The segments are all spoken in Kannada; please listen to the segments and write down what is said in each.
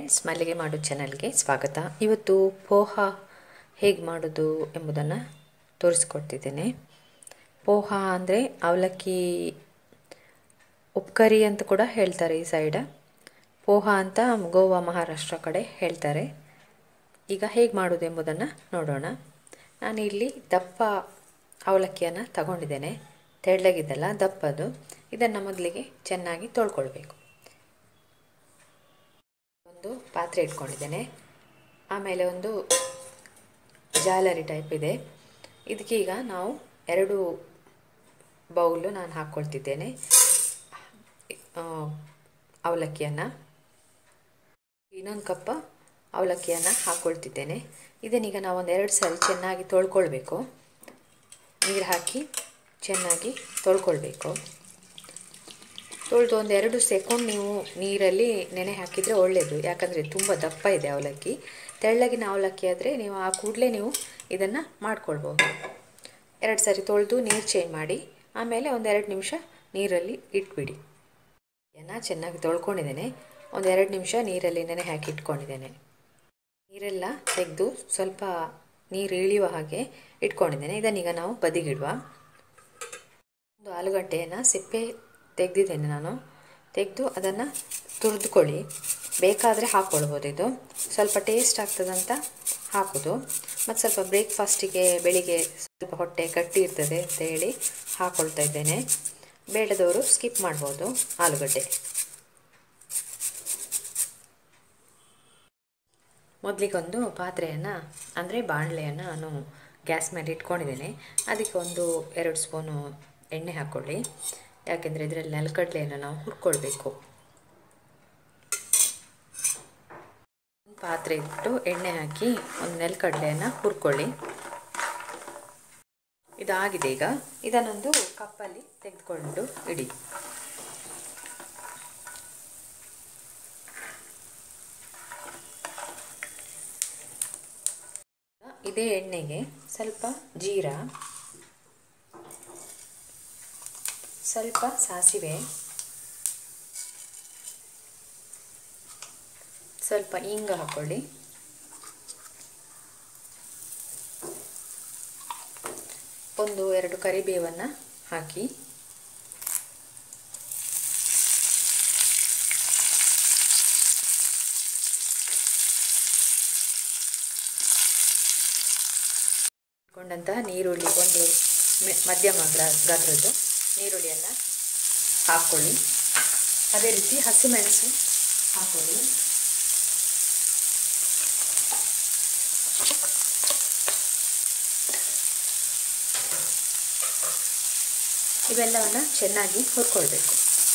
ಫ್ರೆಂಡ್ಸ್ ಮಲ್ಲಿಗೆ ಮಾಡು ಚಾನಲ್ಗೆ ಸ್ವಾಗತ ಇವತ್ತು ಪೋಹ ಹೇಗೆ ಮಾಡೋದು ಎಂಬುದನ್ನು ತೋರಿಸ್ಕೊಡ್ತಿದ್ದೇನೆ ಪೋಹ ಅಂದರೆ ಅವಲಕ್ಕಿ ಉಪ್ಕರಿ ಅಂತ ಕೂಡ ಹೇಳ್ತಾರೆ ಈ ಸೈಡ್ ಪೋಹ ಅಂತ ಗೋವಾ ಮಹಾರಾಷ್ಟ್ರ ಕಡೆ ಹೇಳ್ತಾರೆ ಈಗ ಹೇಗೆ ಮಾಡೋದು ಎಂಬುದನ್ನು ನೋಡೋಣ ನಾನು ಇಲ್ಲಿ ದಪ್ಪ ಅವಲಕ್ಕಿಯನ್ನು ತಗೊಂಡಿದ್ದೇನೆ ತೆಳ್ಳಗಿದ್ದಲ್ಲ ದಪ್ಪದು ಇದನ್ನು ಮೊದಲಿಗೆ ಚೆನ್ನಾಗಿ ತೊಳ್ಕೊಳ್ಬೇಕು ಒಂದು ಪಾತ್ರೆ ಇಟ್ಕೊಂಡಿದ್ದೇನೆ ಆಮೇಲೆ ಒಂದು ಜಾಲರಿ ಟೈಪ್ ಇದೆ ಇದಕ್ಕೀಗ ನಾವು ಎರಡು ಬೌಲು ನಾನು ಹಾಕ್ಕೊಳ್ತಿದ್ದೇನೆ ಅವಲಕ್ಕಿಯನ್ನು ಇನ್ನೊಂದು ಕಪ್ಪ ಅವಲಕ್ಕಿಯನ್ನು ಹಾಕ್ಕೊಳ್ತಿದ್ದೇನೆ ಇದನ್ನೀಗ ನಾವು ಒಂದು ಎರಡು ಸಲ ಚೆನ್ನಾಗಿ ತೊಳ್ಕೊಳ್ಬೇಕು ನೀರು ಹಾಕಿ ಚೆನ್ನಾಗಿ ತೊಳ್ಕೊಳ್ಬೇಕು ತೊಳೆದು ಒಂದು ಎರಡು ಸೆಕೆಂಡ್ ನೀವು ನೀರಲ್ಲಿ ನೆನೆ ಹಾಕಿದರೆ ಒಳ್ಳೆಯದು ಯಾಕಂದರೆ ತುಂಬ ದಪ್ಪ ಇದೆ ಅವಲಕ್ಕಿ ತೆಳ್ಳಗಿನ ಅವಲಕ್ಕಿ ಆದರೆ ನೀವು ಆ ಕೂಡಲೇ ನೀವು ಇದನ್ನು ಮಾಡ್ಕೊಳ್ಬೋದು ಎರಡು ಸರಿ ತೊಳೆದು ನೀರು ಚೇಂಜ್ ಮಾಡಿ ಆಮೇಲೆ ಒಂದೆರಡು ನಿಮಿಷ ನೀರಲ್ಲಿ ಇಟ್ಬಿಡಿ ಎನ್ನ ಚೆನ್ನಾಗಿ ತೊಳ್ಕೊಂಡಿದ್ದೇನೆ ಒಂದೆರಡು ನಿಮಿಷ ನೀರಲ್ಲಿ ನೆನೆ ಹಾಕಿ ಇಟ್ಕೊಂಡಿದ್ದೇನೆ ನೀರೆಲ್ಲ ತೆಗೆದು ಸ್ವಲ್ಪ ನೀರು ಇಳಿಯುವ ಹಾಗೆ ಇಟ್ಕೊಂಡಿದ್ದೇನೆ ಇದನ್ನೀಗ ನಾವು ಬದಿಗಿಡುವ ಒಂದು ಆಲೂಗಡ್ಡೆಯನ್ನು ಸಿಪ್ಪೆ ತೆಗೆದಿದ್ದೇನೆ ನಾನು ತೆಗೆದು ಅದನ್ನು ತುರಿದುಕೊಳ್ಳಿ ಬೇಕಾದರೆ ಹಾಕ್ಕೊಳ್ಬೋದು ಇದು ಸ್ವಲ್ಪ ಟೇಸ್ಟ್ ಆಗ್ತದಂತ ಹಾಕೋದು ಮತ್ತು ಸ್ವಲ್ಪ ಬ್ರೇಕ್ಫಾಸ್ಟಿಗೆ ಬೆಳಿಗ್ಗೆ ಸ್ವಲ್ಪ ಹೊಟ್ಟೆ ಗಟ್ಟಿ ಇರ್ತದೆ ಅಂತ ಹೇಳಿ ಹಾಕ್ಕೊಳ್ತಾ ಇದ್ದೇನೆ ಬೇಡದವರು ಸ್ಕಿಪ್ ಮಾಡ್ಬೋದು ಆಲೂಗಡ್ಡೆ ಮೊದಲಿಗೊಂದು ಪಾತ್ರೆಯನ್ನು ಅಂದರೆ ಬಾಣಲೆಯನ್ನು ನಾನು ಗ್ಯಾಸ್ ಮೇಲೆ ಇಟ್ಕೊಂಡಿದ್ದೇನೆ ಅದಕ್ಕೆ ಒಂದು ಎರಡು ಸ್ಪೂನು ಎಣ್ಣೆ ಹಾಕ್ಕೊಳ್ಳಿ ಯಾಕೆಂದರೆ ಇದರಲ್ಲಿ ನೆಲಗಡಲೆಯನ್ನು ನಾವು ಹುರ್ಕೊಳ್ಬೇಕು ಪಾತ್ರೆ ಇಟ್ಟು ಎಣ್ಣೆ ಹಾಕಿ ಒಂದು ನೆಲಗಡಲೆಯನ್ನು ಹುರ್ಕೊಳ್ಳಿ ಇದಾಗಿದೆ ಈಗ ಇದನ್ನೊಂದು ಕಪ್ಪಲ್ಲಿ ತೆಗೆದುಕೊಂಡು ಇಡಿ ಇದೇ ಎಣ್ಣೆಗೆ ಸ್ವಲ್ಪ ಜೀರಾ ಸ್ವಲ್ಪ ಸಾಸಿವೆ ಸ್ವಲ್ಪ ಇಂಗ ಹಾಕೊಳ್ಳಿ ಒಂದು ಎರಡು ಕರಿಬೇವನ್ನು ಹಾಕಿ ಕೊಂಡಂತಹ ನೀರುಳ್ಳಿ ಒಂದು ಮಧ್ಯಮ ಗಾತ್ರದ್ದು ನೀರುಳ್ಳಿಯನ್ನು ಹಾಕ್ಕೊಳ್ಳಿ ಅದೇ ರೀತಿ ಹಸಿಮೆಣಸು ಹಾಕ್ಕೊಳ್ಳಿ ಇವೆಲ್ಲವನ್ನು ಚೆನ್ನಾಗಿ ಹುರ್ಕೊಳ್ಬೇಕು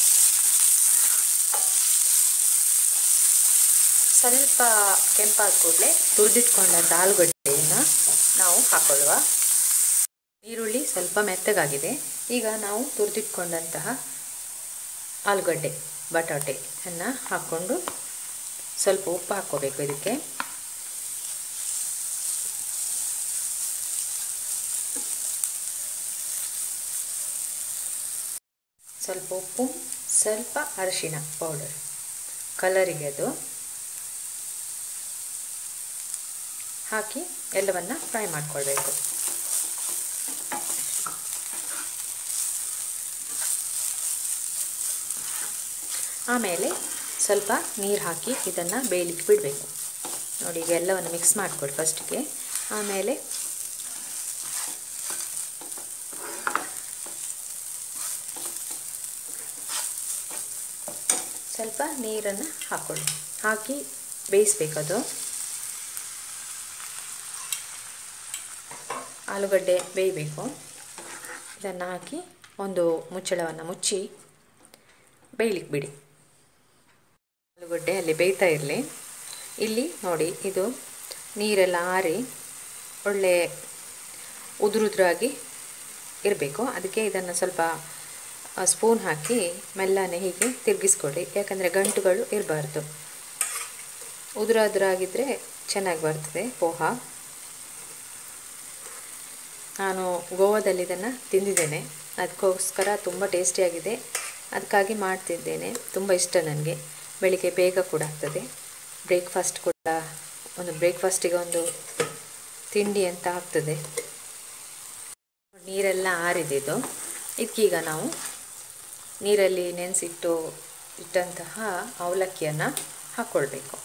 ಸ್ವಲ್ಪ ಕೆಂಪಾದ ಕೂಡಲೇ ತುರಿದಿಟ್ಕೊಂಡಂಥ ಆಲೂಗಡ್ಡೆಯನ್ನು ನಾವು ಹಾಕೊಳ್ಳುವ ಈರುಳ್ಳಿ ಸ್ವಲ್ಪ ಮೆತ್ತಗಾಗಿದೆ ಈಗ ನಾವು ತುರಿದಿಟ್ಕೊಂಡಂತಹ ಆಲೂಗಡ್ಡೆ ಬಟಾಟೆಯನ್ನು ಹಾಕ್ಕೊಂಡು ಸ್ವಲ್ಪ ಉಪ್ಪು ಹಾಕ್ಕೋಬೇಕು ಇದಕ್ಕೆ ಸ್ವಲ್ಪ ಉಪ್ಪು ಸ್ವಲ್ಪ ಅರಿಶಿಣ ಪೌಡರ್ ಕಲರಿಗೆ ಅದು ಹಾಕಿ ಎಲ್ಲವನ್ನು ಫ್ರೈ ಮಾಡಿಕೊಳ್ಬೇಕು ಆಮೇಲೆ ಸ್ವಲ್ಪ ನೀರು ಹಾಕಿ ಇದನ್ನು ಬೇಯಲಿಕ್ಕೆ ಬಿಡಬೇಕು ನೋಡಿ ಈಗ ಎಲ್ಲವನ್ನು ಮಿಕ್ಸ್ ಮಾಡಿಕೊಡಿ ಫಸ್ಟಿಗೆ ಆಮೇಲೆ ಸ್ವಲ್ಪ ನೀರನ್ನು ಹಾಕ್ಕೊಳ್ಳಿ ಹಾಕಿ ಬೇಯಿಸ್ಬೇಕದು ಆಲೂಗಡ್ಡೆ ಬೇಯಬೇಕು ಇದನ್ನು ಹಾಕಿ ಒಂದು ಮುಚ್ಚಳವನ್ನು ಮುಚ್ಚಿ ಬೇಯಲಿಕ್ಕೆ ಬಿಡಿ ಆಲೂಗಡ್ಡೆ ಅಲ್ಲಿ ಬೇಯ್ತಾ ಇರಲಿ ಇಲ್ಲಿ ನೋಡಿ ಇದು ನೀರೆಲ್ಲ ಆರಿ ಒಳ್ಳೆ ಉದುರುದ್ರಾಗಿ ಇರಬೇಕು ಅದಕ್ಕೆ ಇದನ್ನು ಸ್ವಲ್ಪ ಸ್ಪೂನ್ ಹಾಕಿ ಮೆಲ್ಲನೆ ಹೀಗೆ ತಿರುಗಿಸ್ಕೊಳ್ಳಿ ಯಾಕಂದರೆ ಗಂಟುಗಳು ಇರಬಾರ್ದು ಉದುರಾದ್ರಾಗಿದ್ದರೆ ಚೆನ್ನಾಗಿ ಬರ್ತದೆ ಪೋಹ ನಾನು ಗೋವಾದಲ್ಲಿ ಇದನ್ನು ತಿಂದಿದ್ದೇನೆ ಅದಕ್ಕೋಸ್ಕರ ತುಂಬ ಟೇಸ್ಟಿಯಾಗಿದೆ ಅದಕ್ಕಾಗಿ ಮಾಡ್ತಿದ್ದೇನೆ ತುಂಬ ಇಷ್ಟ ನನಗೆ ಬೆಳಿಗ್ಗೆ ಬೇಗ ಕೂಡ ಆಗ್ತದೆ ಬ್ರೇಕ್ಫಾಸ್ಟ್ ಕೂಡ ಒಂದು ಬ್ರೇಕ್ಫಾಸ್ಟಿಗೆ ಒಂದು ತಿಂಡಿ ಅಂತ ಆಗ್ತದೆ ನೀರೆಲ್ಲ ಆರಿದಿದ್ದು ಇದಕ್ಕೀಗ ನಾವು ನೀರಲ್ಲಿ ನೆನೆಸಿಟ್ಟು ಇಟ್ಟಂತಹ ಅವಲಕ್ಕಿಯನ್ನು ಹಾಕ್ಕೊಳ್ಬೇಕು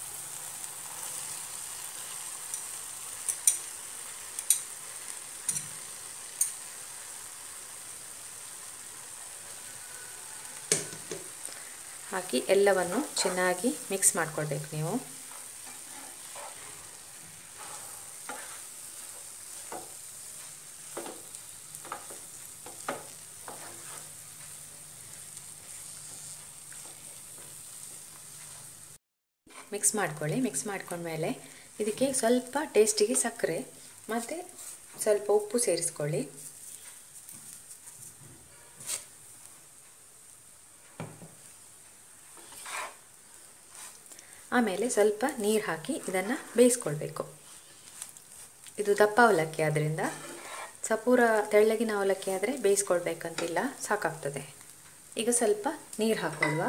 ಹಾಕಿ ಎಲ್ಲವನ್ನು ಚೆನ್ನಾಗಿ ಮಿಕ್ಸ್ ಮಾಡ್ಕೊಳ್ಬೇಕು ನೀವು ಮಿಕ್ಸ್ ಮಾಡ್ಕೊಳ್ಳಿ ಮಿಕ್ಸ್ ಮಾಡ್ಕೊಂಡ್ಮೇಲೆ ಇದಕ್ಕೆ ಸ್ವಲ್ಪ ಟೇಸ್ಟಿಗೆ ಸಕ್ಕರೆ ಮತ್ತು ಸ್ವಲ್ಪ ಉಪ್ಪು ಸೇರಿಸ್ಕೊಳ್ಳಿ ಆಮೇಲೆ ಸ್ವಲ್ಪ ನೀರು ಹಾಕಿ ಇದನ್ನು ಬೇಯಿಸ್ಕೊಳ್ಬೇಕು ಇದು ದಪ್ಪ ಅವಲಕ್ಕಿ ಆದ್ದರಿಂದ ಸಪೂರ ತೆಳ್ಳಗಿನ ಅವಲಕ್ಕಿ ಆದರೆ ಬೇಯಿಸ್ಕೊಳ್ಬೇಕಂತಿಲ್ಲ ಸಾಕಾಗ್ತದೆ ಈಗ ಸ್ವಲ್ಪ ನೀರು ಹಾಕೊಳ್ಳುವ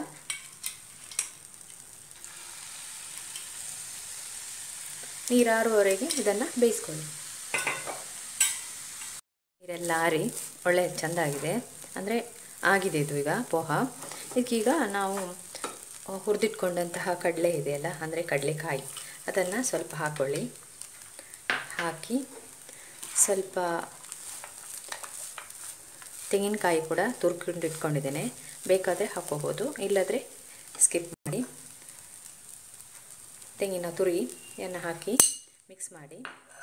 ನೀರಾರುವವರೆಗೆ ಇದನ್ನು ಬೇಯಿಸ್ಕೊಳ್ಳಿ ನೀರೆಲ್ಲ ಆರಿ ಒಳ್ಳೆ ಚೆಂದ ಆಗಿದೆ ಅಂದರೆ ಆಗಿದೆ ಇದು ಈಗ ಪೋಹ ಇದಕ್ಕೀಗ ನಾವು ಹುರಿದಿಟ್ಕೊಂಡಂತಹ ಕಡಲೆ ಇದೆಯಲ್ಲ ಅಂದರೆ ಕಡಲೆಕಾಯಿ ಅದನ್ನು ಸ್ವಲ್ಪ ಹಾಕ್ಕೊಳ್ಳಿ ಹಾಕಿ ಸ್ವಲ್ಪ ತೆಂಗಿನಕಾಯಿ ಕೂಡ ತುರ್ಕೊಂಡು ಇಟ್ಕೊಂಡಿದ್ದೇನೆ ಬೇಕಾದರೆ ಹಾಕ್ಕೋಬೋದು ಇಲ್ಲದ್ರೆ ಸ್ಕಿಪ್ ಮಾಡಿ ತೆಂಗಿನ ತುರಿಯನ್ನು ಹಾಕಿ ಮಿಕ್ಸ್ ಮಾಡಿ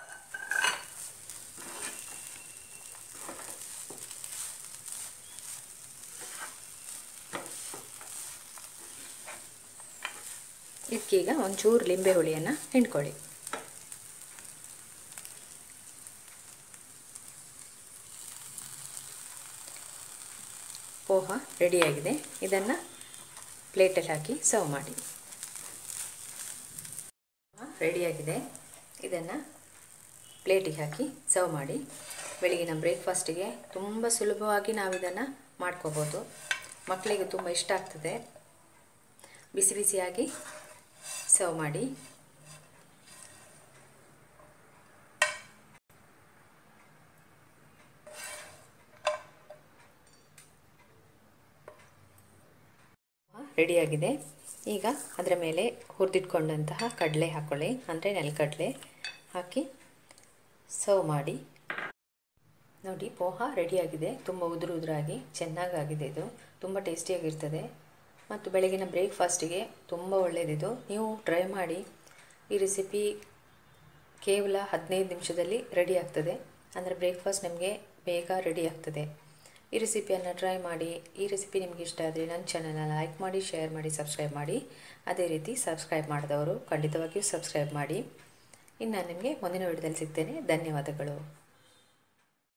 ಇದಕ್ಕೀಗ ಒಂಚೂರು ಲಿಂಬೆ ಹುಳಿಯನ್ನು ಹಿಂಡ್ಕೊಳ್ಳಿ ಪೋಹ ರೆಡಿಯಾಗಿದೆ ಇದನ್ನು ಪ್ಲೇಟಲ್ಲಿ ಹಾಕಿ ಸರ್ವ್ ಮಾಡಿ ರೆಡಿಯಾಗಿದೆ ಇದನ್ನು ಪ್ಲೇಟಿಗೆ ಹಾಕಿ ಸರ್ವ್ ಮಾಡಿ ಬೆಳಗಿನ ಬ್ರೇಕ್ಫಾಸ್ಟಿಗೆ ತುಂಬ ಸುಲಭವಾಗಿ ನಾವು ಇದನ್ನು ಮಾಡ್ಕೋಬೋದು ಮಕ್ಕಳಿಗೆ ತುಂಬ ಇಷ್ಟ ಆಗ್ತದೆ ಬಿಸಿ ಬಿಸಿಯಾಗಿ ಸರ್ವ್ ಮಾಡಿ ರೆಡಿಯಾಗಿದೆ ಈಗ ಅದರ ಮೇಲೆ ಹುರಿದಿಟ್ಕೊಂಡಂತಹ ಕಡಲೆ ಹಾಕ್ಕೊಳ್ಳಿ ಅಂದರೆ ನೆಲಕಡಲೆ ಹಾಕಿ ಸರ್ವ್ ಮಾಡಿ ನೋಡಿ ಪೋಹ ರೆಡಿಯಾಗಿದೆ ತುಂಬ ಉದುರು ಉದುರಾಗಿ ಚೆನ್ನಾಗಾಗಿದೆ ಇದು ತುಂಬ ಟೇಸ್ಟಿಯಾಗಿರ್ತದೆ ಮತ್ತು ಬೆಳಗಿನ ಬ್ರೇಕ್ಫಾಸ್ಟಿಗೆ ತುಂಬ ಒಳ್ಳೆಯದಿದು ನೀವು ಟ್ರೈ ಮಾಡಿ ಈ ರೆಸಿಪಿ ಕೇವಲ ಹದಿನೈದು ನಿಮಿಷದಲ್ಲಿ ರೆಡಿ ಆಗ್ತದೆ ಅಂದರೆ ಬ್ರೇಕ್ಫಾಸ್ಟ್ ನಿಮಗೆ ಬೇಗ ರೆಡಿ ಆಗ್ತದೆ ಈ ರೆಸಿಪಿಯನ್ನು ಟ್ರೈ ಮಾಡಿ ಈ ರೆಸಿಪಿ ನಿಮಗೆ ಇಷ್ಟ ಆದರೆ ನನ್ನ ಚಾನಲ್ನ ಲೈಕ್ ಮಾಡಿ ಶೇರ್ ಮಾಡಿ ಸಬ್ಸ್ಕ್ರೈಬ್ ಮಾಡಿ ಅದೇ ರೀತಿ ಸಬ್ಸ್ಕ್ರೈಬ್ ಮಾಡಿದವರು ಖಂಡಿತವಾಗಿಯೂ ಸಬ್ಸ್ಕ್ರೈಬ್ ಮಾಡಿ ಇನ್ನು ನಾನು ನಿಮಗೆ ಮುಂದಿನ ವಿಡಿಯೋದಲ್ಲಿ ಸಿಗ್ತೇನೆ ಧನ್ಯವಾದಗಳು